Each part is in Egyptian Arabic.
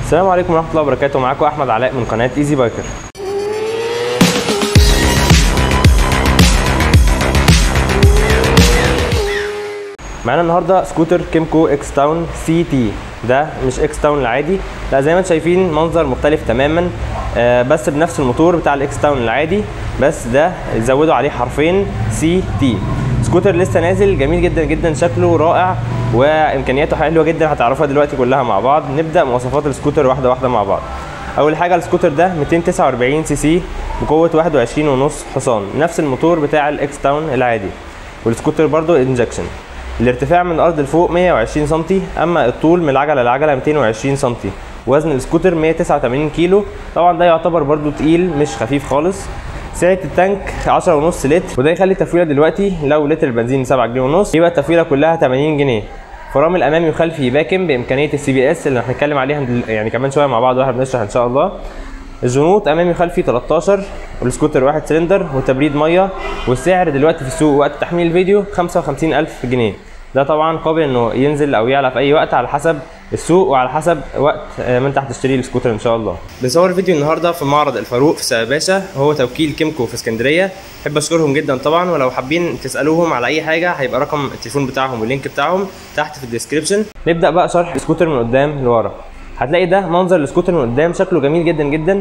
السلام عليكم ورحمه الله وبركاته معاكم احمد علاء من قناه ايزي بايكر معانا النهارده سكوتر كيمكو اكس تاون سي تي ده مش اكس تاون العادي لا زي ما انتم شايفين منظر مختلف تماما آه، بس بنفس الموتور بتاع الاكس تاون العادي بس ده زودوا عليه حرفين سي تي سكوتر لسه نازل جميل جدا جدا شكله رائع وامكانياته حلوه جدا هتعرفوها دلوقتي كلها مع بعض نبدا مواصفات السكوتر واحده واحده مع بعض اول حاجه السكوتر ده 249 سي سي بقوه 21.5 حصان نفس الموتور بتاع الاكس تاون العادي والسكوتر برضو انجكشن الارتفاع من الارض لفوق 120 سم اما الطول من العجله للعجله 220 سم وزن السكوتر 189 كيلو طبعا ده يعتبر برضو تقيل مش خفيف خالص سعه التانك 10.5 لتر وده يخلي التفويله دلوقتي لو لتر البنزين 7 جنيه ونص يبقى التفويله كلها 80 جنيه فرامل امامي وخلفي باكم بامكانيه السي بي اس اللي هنتكلم عليها دل- يعني كمان شويه مع بعض واحنا بنشرح ان شاء الله الجنوط امامي وخلفي 13 والسكوتر واحد سلندر وتبريد ميه والسعر دلوقتي في السوق وقت تحميل الفيديو 55000 جنيه ده طبعا قابل انه ينزل او يعلى في اي وقت على حسب السوق وعلى حسب وقت آه، ما انت هتشتري السكوتر ان شاء الله بنصور فيديو النهارده في معرض الفاروق في سباشا هو توكيل كيمكو في اسكندريه احب اشكرهم جدا طبعا ولو حابين تسالوهم على اي حاجه هيبقى رقم التليفون بتاعهم واللينك بتاعهم تحت في الديسكربشن نبدا بقى شرح السكوتر من قدام لورا هتلاقي ده منظر السكوتر من قدام شكله جميل جدا جدا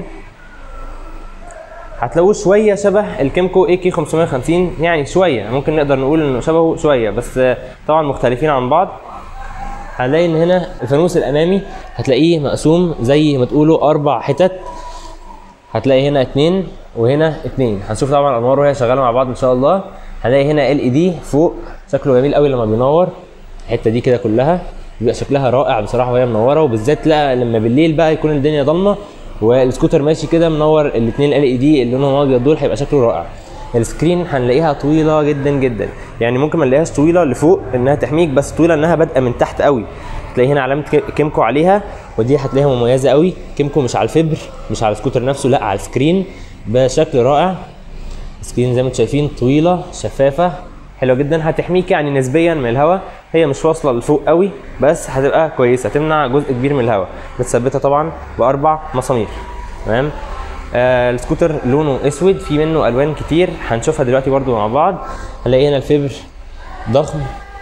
هتلاقوه شويه شبه الكيمكو اي كي 550 يعني شويه ممكن نقدر نقول انه شبهه شويه بس آه، طبعا مختلفين عن بعض هنلاقي ان هنا الفانوس الامامي هتلاقيه مقسوم زي ما تقولوا اربع حتت هتلاقي هنا اتنين وهنا اتنين هنشوف طبعا الانوار وهي شغاله مع بعض ان شاء الله هنلاقي هنا ال اي دي فوق شكله جميل قوي لما بينور الحته دي كده كلها بيبقى شكلها رائع بصراحه وهي منوره وبالذات لا لما بالليل بقى يكون الدنيا ضلمه والسكوتر ماشي كده منور الاثنين ال اي دي اللي لونهم ابيض دول هيبقى شكله رائع السكرين هنلاقيها طويله جدا جدا يعني ممكن ما نلاقيهاش طويله لفوق انها تحميك بس طويله انها بادئه من تحت قوي تلاقي هنا علامه كي- كيمكو عليها ودي هتلاقيها مميزه قوي كيمكو مش على الفبر مش على السكوتر نفسه لا على السكرين بشكل رائع سكرين زي ما انتم شايفين طويله شفافه حلوه جدا هتحميك يعني نسبيا من الهواء هي مش واصله لفوق قوي بس هتبقى كويسه تمنع جزء كبير من الهواء متثبته طبعا باربع مسامير تمام آه السكوتر لونه اسود في منه الوان كتير هنشوفها دلوقتي برضو مع بعض هنلاقي هنا الفبر ضخم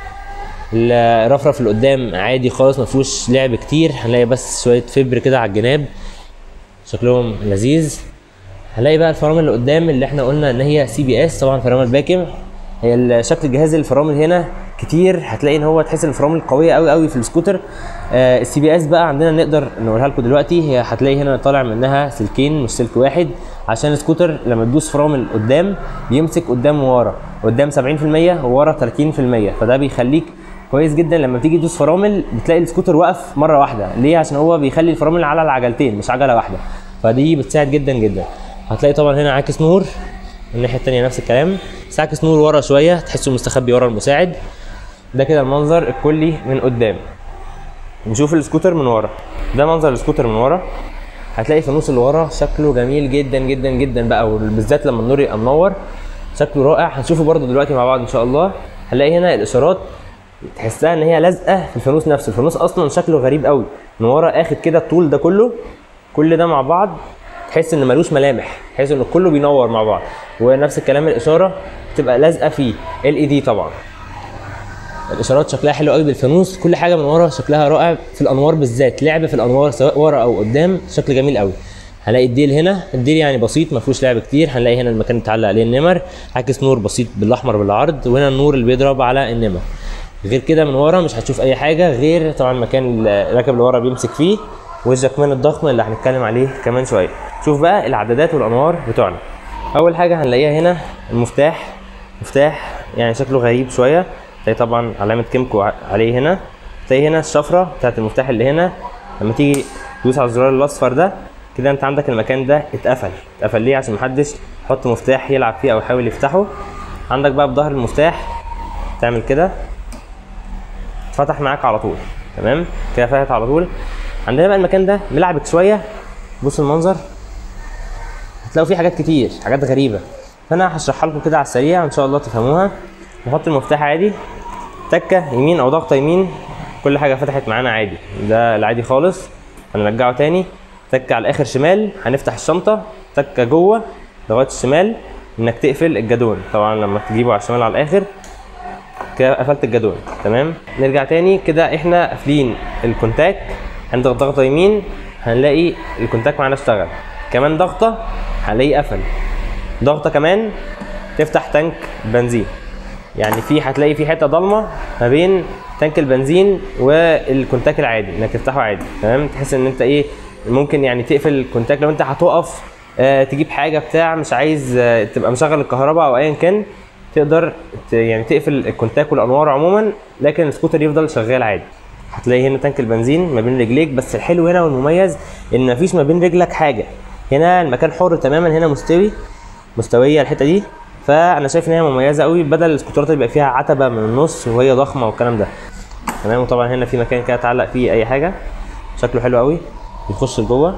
الرفرف اللي قدام عادي خالص ما فيهوش لعب كتير هنلاقي بس شويه فبر كده على الجناب شكلهم لذيذ هنلاقي بقى الفرامل اللي قدام اللي احنا قلنا ان هي سي بي اس طبعا فرامل باكم هي ال- شكل الجهاز الفرامل هنا كتير هتلاقي ان هو تحس ان الفرامل قويه قوي قوي في السكوتر آه السي بي اس بقى عندنا نقدر نقولها لكم دلوقتي هي هتلاقي هنا طالع منها سلكين مش سلك واحد عشان السكوتر لما تدوس فرامل قدام بيمسك قدام وورا قدام 70% وورا 30% فده بيخليك كويس جدا لما بتيجي تدوس فرامل بتلاقي السكوتر واقف مره واحده ليه عشان هو بيخلي الفرامل على العجلتين مش عجله واحده فدي بتساعد جدا جدا هتلاقي طبعا هنا عاكس نور الناحيه التانية نفس الكلام بس عاكس نور ورا شويه تحسه مستخبي ورا المساعد ده كده المنظر الكلي من قدام نشوف السكوتر من ورا ده منظر السكوتر من ورا هتلاقي فانوس اللي ورا شكله جميل جدا جدا جدا بقى وبالذات لما النور يبقى منور شكله رائع هنشوفه برضو دلوقتي مع بعض ان شاء الله هنلاقي هنا الاشارات تحسها ان هي لازقه في الفانوس نفسه الفانوس اصلا شكله غريب قوي من ورا اخد كده الطول ده كله كل ده مع بعض تحس ان ملوش ملامح تحس ان كله بينور مع بعض ونفس الكلام الاشاره بتبقى لازقه فيه ال اي دي طبعا الاشارات شكلها حلو قوي بالفانوس كل حاجه من ورا شكلها رائع في الانوار بالذات لعب في الانوار سواء ورا او قدام شكل جميل قوي هنلاقي الديل هنا الديل يعني بسيط ما فيهوش لعب كتير هنلاقي هنا المكان اللي اتعلق عليه النمر عاكس نور بسيط بالاحمر بالعرض وهنا النور اللي بيضرب على النمر غير كده من ورا مش هتشوف اي حاجه غير طبعا المكان الراكب اللي ورا بيمسك فيه والجاكمان الضخم اللي هنتكلم عليه كمان شويه شوف بقى العدادات والانوار بتوعنا اول حاجه هنلاقيها هنا المفتاح مفتاح يعني شكله غريب شويه تلاقي طبعا علامه كيمكو ع- عليه هنا تلاقي هنا الشفره بتاعت المفتاح اللي هنا لما تيجي تدوس على الزرار الاصفر ده كده انت عندك المكان ده اتقفل اتقفل ليه عشان محدش يحط مفتاح يلعب فيه او يحاول يفتحه عندك بقى بظهر المفتاح تعمل كده فتح معاك على طول تمام كده فتحت على طول عندنا بقى المكان ده ملعبك شويه بص المنظر هتلاقوا فيه حاجات كتير حاجات غريبه فانا هشرحها لكم كده على السريع ان شاء الله تفهموها نحط المفتاح عادي تكه يمين او ضغطه يمين كل حاجه فتحت معانا عادي ده العادي خالص هنرجعه تاني تك على الاخر شمال هنفتح الشنطه تكه جوه لغايه الشمال انك تقفل الجدون طبعا لما تجيبه على الشمال على الاخر كده قفلت الجدول تمام نرجع تاني كده احنا قافلين الكونتاك هنضغط ضغطه يمين هنلاقي الكونتاك معانا اشتغل كمان ضغطه هنلاقيه قفل ضغطه كمان تفتح تانك بنزين يعني في هتلاقي في حته ضلمه ما بين تانك البنزين والكونتاك العادي انك تفتحه عادي تمام تحس ان انت ايه ممكن يعني تقفل الكونتاك لو انت هتقف آه تجيب حاجه بتاع مش عايز آه تبقى مشغل الكهرباء او ايا كان تقدر ت- يعني تقفل الكونتاك والانوار عموما لكن السكوتر يفضل شغال عادي هتلاقي هنا تانك البنزين ما بين رجليك بس الحلو هنا والمميز ان مفيش ما بين رجلك حاجه هنا المكان حر تماما هنا مستوي مستويه الحته دي فانا شايف ان هي مميزه قوي بدل السكوترات اللي بيبقى فيها عتبه من النص وهي ضخمه والكلام ده تمام وطبعا هنا في مكان كده تعلق فيه اي حاجه شكله حلو قوي بيخش لجوه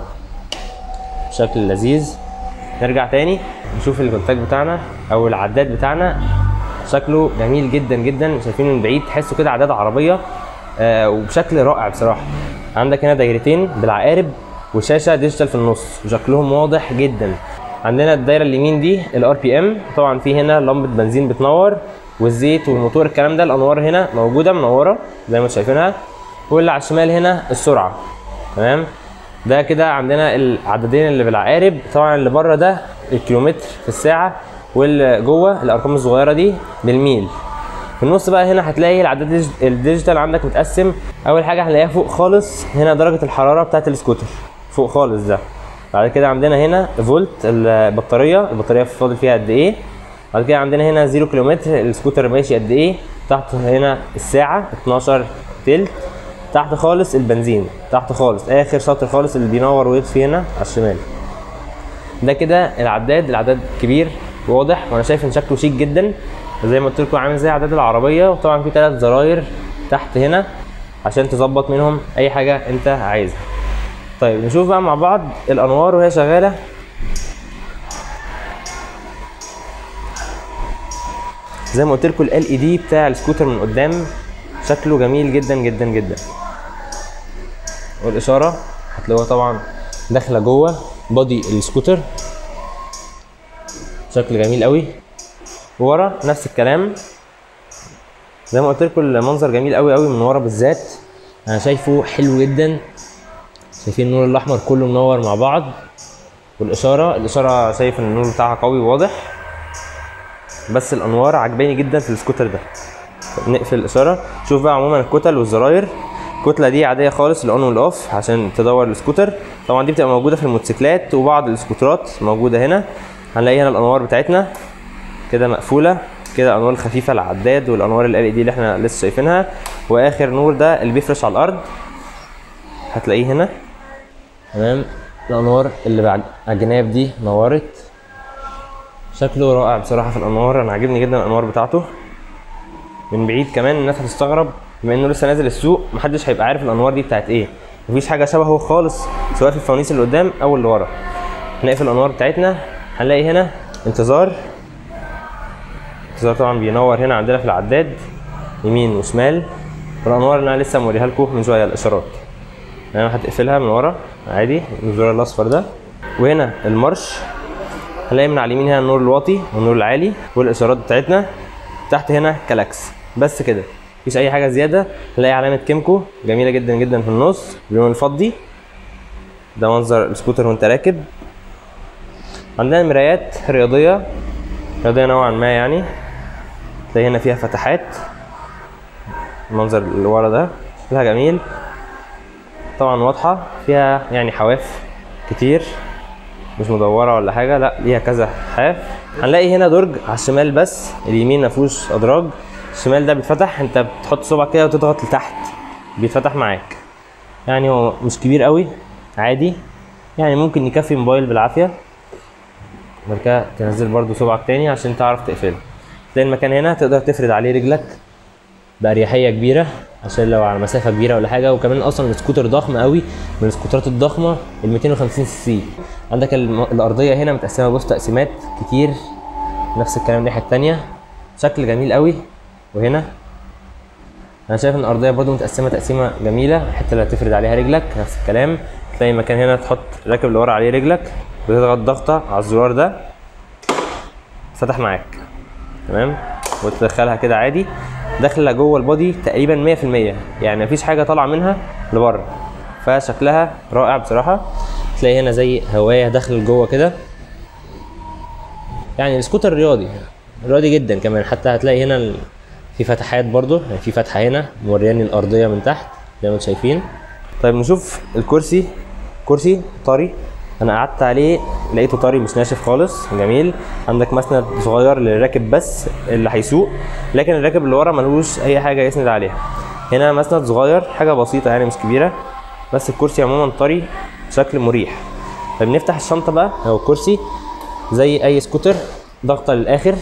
بشكل لذيذ نرجع تاني نشوف الكونتاك بتاعنا او العداد بتاعنا شكله جميل جدا جدا شايفينه من بعيد تحسه كده عداد عربيه آه وبشكل رائع بصراحه عندك هنا دايرتين بالعقارب وشاشه ديجيتال في النص وشكلهم واضح جدا عندنا الدايره اليمين دي الار بي ام طبعا في هنا لمبه بنزين بتنور والزيت والموتور الكلام ده الانوار هنا موجوده منوره زي ما انتم شايفينها واللي على الشمال هنا السرعه تمام ده كده عندنا العددين اللي بالعقارب طبعا اللي بره ده الكيلومتر في الساعه واللي جوه الارقام الصغيره دي بالميل في النص بقى هنا هتلاقي العداد الديج- الديجيتال عندك متقسم اول حاجه هنلاقيها فوق خالص هنا درجه الحراره بتاعه السكوتر فوق خالص ده بعد كده عندنا هنا فولت البطاريه البطاريه فاضل فيها قد ايه بعد كده عندنا هنا 0 كيلومتر السكوتر ماشي قد ايه تحت هنا الساعه 12 تلت تحت خالص البنزين تحت خالص اخر سطر خالص اللي بينور ويطفي هنا على الشمال ده كده العداد العداد كبير واضح وانا شايف ان شكله شيك جدا زي ما قلت لكم عامل زي عداد العربيه وطبعا في ثلاث زراير تحت هنا عشان تظبط منهم اي حاجه انت عايزها طيب نشوف بقى مع بعض الانوار وهي شغاله زي ما قلت لكم ال اي دي بتاع السكوتر من قدام شكله جميل جدا جدا جدا والاشاره هتلاقوها طبعا داخله جوه بادي السكوتر شكل جميل قوي ورا نفس الكلام زي ما قلت لكم المنظر جميل قوي قوي من ورا بالذات انا شايفه حلو جدا شايفين النور الاحمر كله منور مع بعض والاشاره الاشاره شايف ان النور بتاعها قوي وواضح بس الانوار عجباني جدا في السكوتر ده طب نقفل الاشاره شوف بقى عموما الكتل والزراير الكتله دي عاديه خالص الاون والاوف عشان تدور السكوتر طبعا دي بتبقى موجوده في الموتوسيكلات وبعض السكوترات موجوده هنا هنلاقي هنا الانوار بتاعتنا كده مقفوله كده الانوار الخفيفه العداد والانوار ال دي اللي احنا لسه شايفينها واخر نور ده اللي بيفرش على الارض هتلاقيه هنا تمام الانوار اللي على الجناب دي نورت شكله رائع بصراحه في الانوار انا عاجبني جدا الانوار بتاعته من بعيد كمان الناس هتستغرب بما انه لسه نازل السوق محدش هيبقى عارف الانوار دي بتاعت ايه مفيش حاجه شبهه خالص سواء في الفوانيس اللي قدام او اللي ورا نقفل الانوار بتاعتنا هنلاقي هنا انتظار انتظار طبعا بينور هنا عندنا في العداد يمين وشمال والانوار اللي انا لسه موريها لكم من شويه الاشارات يعني هتقفلها من ورا عادي الزرار الاصفر ده وهنا المارش هنلاقي من على اليمين هنا النور الواطي والنور العالي والاشارات بتاعتنا تحت هنا كلاكس بس كده مفيش اي حاجه زياده نلاقي علامه كيمكو جميله جدا جدا في النص باللون الفضي ده منظر السكوتر وانت راكب عندنا مرايات رياضيه رياضيه نوعا ما يعني تلاقي هنا فيها فتحات المنظر اللي ورا ده شكلها جميل طبعا واضحه فيها يعني حواف كتير مش مدوره ولا حاجه لا ليها كذا حاف هنلاقي هنا درج على الشمال بس اليمين ما فيهوش ادراج الشمال ده بيتفتح انت بتحط صبعك كده وتضغط لتحت بيتفتح معاك يعني هو مش كبير قوي عادي يعني ممكن يكفي موبايل بالعافيه بعد كده تنزل برضو صبعك تاني عشان تعرف تقفله تلاقي المكان هنا تقدر تفرد عليه رجلك بأريحية كبيرة عشان لو على مسافة كبيرة ولا حاجة وكمان أصلا السكوتر ضخم قوي من السكوترات الضخمة ال 250 سي سي عندك الم- الأرضية هنا متقسمة بص تقسيمات كتير نفس الكلام الناحية التانية شكل جميل قوي وهنا أنا شايف إن الأرضية برضو متقسمة تقسيمة جميلة الحتة اللي هتفرد عليها رجلك نفس الكلام تلاقي مكان هنا تحط الراكب اللي ورا عليه رجلك بتضغط ضغطه على الزرار ده فتح معاك تمام وتدخلها كده عادي داخله جوه البادي تقريبا 100% يعني مفيش حاجه طالعه منها لبره فشكلها رائع بصراحه تلاقي هنا زي هوايه داخل جوه كده يعني السكوتر رياضي رياضي جدا كمان حتى هتلاقي هنا ال- في فتحات برضو يعني في فتحه هنا مورياني الارضيه من تحت زي ما انتم شايفين طيب نشوف الكرسي كرسي طري انا قعدت عليه لقيته طري مش ناشف خالص جميل عندك مسند صغير للراكب بس اللي هيسوق لكن الراكب اللي ورا ملوش اي حاجه يسند عليها هنا مسند صغير حاجه بسيطه يعني مش كبيره بس الكرسي عموما طري بشكل مريح طيب نفتح الشنطه بقى او الكرسي زي اي سكوتر ضغطه للاخر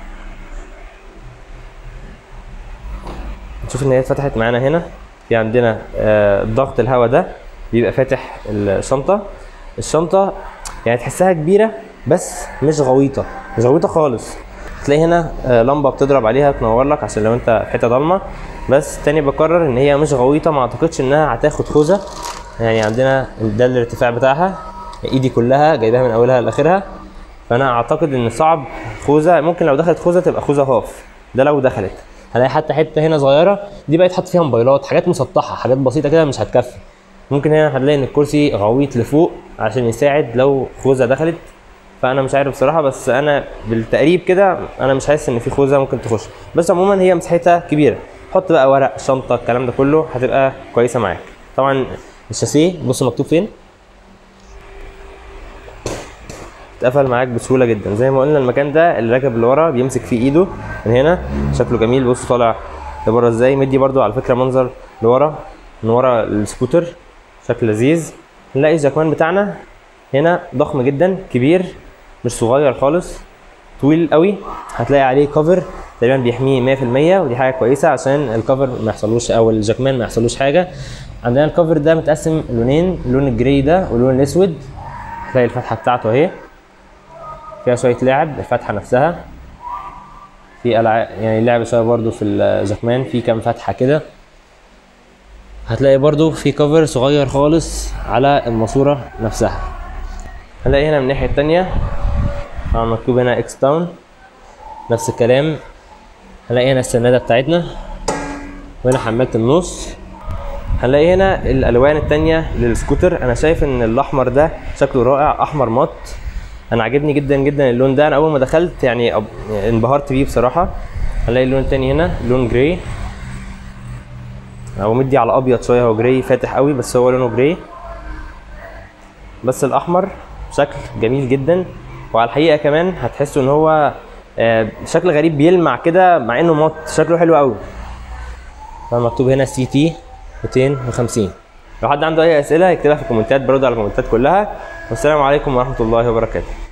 نشوف ان هي اتفتحت معانا هنا في عندنا آه، ضغط الهواء ده بيبقى فاتح الشنطه الشنطه يعني تحسها كبيره بس مش غويطه مش غويطه خالص تلاقي هنا آه، لمبه بتضرب عليها تنور لك عشان لو انت في حته ضلمه بس تاني بكرر ان هي مش غويطه ما اعتقدش انها هتاخد خوذه يعني عندنا ده الارتفاع بتاعها ايدي كلها جايباها من اولها لاخرها فانا اعتقد ان صعب خوذه ممكن لو دخلت خوذه تبقى خوذه هاف ده لو دخلت هلاقي حتى حته هنا صغيره دي بقى يتحط فيها موبايلات حاجات مسطحه حاجات بسيطه كده مش هتكفي ممكن هنا هتلاقي ان الكرسي غويط لفوق عشان يساعد لو خوذه دخلت فانا مش عارف بصراحه بس انا بالتقريب كده انا مش حاسس ان في خوذه ممكن تخش بس عموما هي مساحتها كبيره حط بقى ورق شنطه الكلام ده كله هتبقى كويسه معاك طبعا الشاسيه بص مكتوب فين اتقفل معاك بسهوله جدا زي ما قلنا المكان ده اللي راكب اللي ورا بيمسك فيه ايده من هنا شكله جميل بص طالع لبره ازاي مدي برضو على فكره منظر لورا من ورا السكوتر شكل لذيذ نلاقي الجاكمان بتاعنا هنا ضخم جدا كبير مش صغير خالص طويل قوي هتلاقي عليه كفر تقريبا بيحميه 100% ودي حاجه كويسه عشان الكفر ما يحصلوش او الجاكمان ما يحصلوش حاجه عندنا الكفر ده متقسم لونين اللون الجراي ده واللون الاسود تلاقي الفتحه بتاعته اهي فيها شويه لعب الفتحه نفسها في العاب يعني لعب شويه برضو في الجاكمان في كام فتحه كده هتلاقي برضو في كفر صغير خالص على الماسوره نفسها هنلاقي هنا من الناحيه التانية طبعا مكتوب هنا اكس تاون نفس الكلام هنلاقي هنا السناده بتاعتنا وهنا حماله النص هنلاقي هنا الالوان التانية للسكوتر انا شايف ان الاحمر ده شكله رائع احمر مط انا عاجبني جدا جدا اللون ده انا اول ما دخلت يعني أب- يعني انبهرت بيه بصراحه هنلاقي اللون التاني هنا لون جراي هو مدي على ابيض شويه هو جراي فاتح قوي بس هو لونه جراي بس الاحمر شكل جميل جدا وعلى الحقيقه كمان هتحسوا ان هو آه، شكل غريب بيلمع كده مع انه مط شكله حلو قوي مكتوب هنا سي تي 250 لو حد عنده اي اسئله يكتبها في الكومنتات برد على الكومنتات كلها والسلام عليكم ورحمه الله وبركاته